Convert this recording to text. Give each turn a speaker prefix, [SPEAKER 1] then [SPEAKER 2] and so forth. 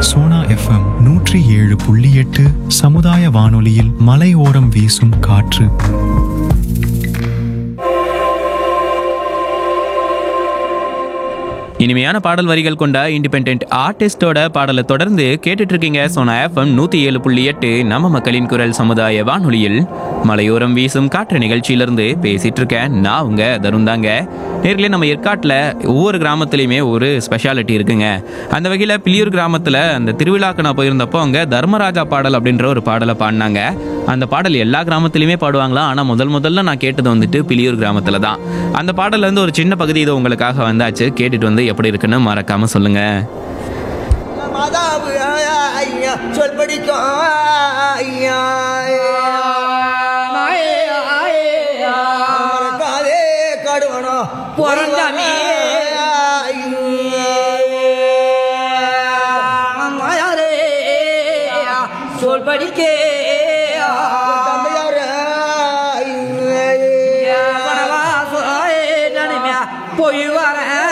[SPEAKER 1] Sona FM நூற்றி ஏழு புள்ளி எட்டு சமுதாய வானொலியில் மலையோரம் வீசும் காற்று
[SPEAKER 2] இனிமையான பாடல் வரிகள் கொண்ட இண்டிபெண்ட் ஆர்டிஸ்டோட பாடலை தொடர்ந்து கேட்டுட்டு இருக்கீங்க சோனா எஃப்எம் நூத்தி ஏழு புள்ளி எட்டு நம்ம மக்களின் குரல் சமுதாய வானொலியில் மலையோரம் வீசும் காற்று நிகழ்ச்சியிலிருந்து பேசிட்டு இருக்கேன் நான் உங்க தருண் தாங்க நேர்களே நம்ம ஏற்காட்டில் ஒவ்வொரு கிராமத்துலையுமே ஒரு ஸ்பெஷாலிட்டி இருக்குங்க அந்த வகையில் பிளியூர் கிராமத்தில் அந்த திருவிழாக்கு நான் போயிருந்தப்போ அங்கே தர்மராஜா பாடல் அப்படின்ற ஒரு பாடலை பாடினாங்க அந்த பாடல் எல்லா கிராமத்துலையுமே பாடுவாங்களா ஆனால் முதல் முதல்ல நான் கேட்டது வந்துட்டு பிளியூர் கிராமத்தில் தான் அந்த பாடல்ல இருந்து ஒரு சின்ன பகுதி இது உங்களுக்காக வந்தாச்சு கேட்டுட்டு வந்து எப்படி இருக்குன்னு மறக்காம சொல்லுங்க
[SPEAKER 3] மாதாவு ஐயா சொல் படிக்கும் ஐயா மறக்காதே கடுவனம்
[SPEAKER 4] பிறந்தாமே. சொல் படிக்க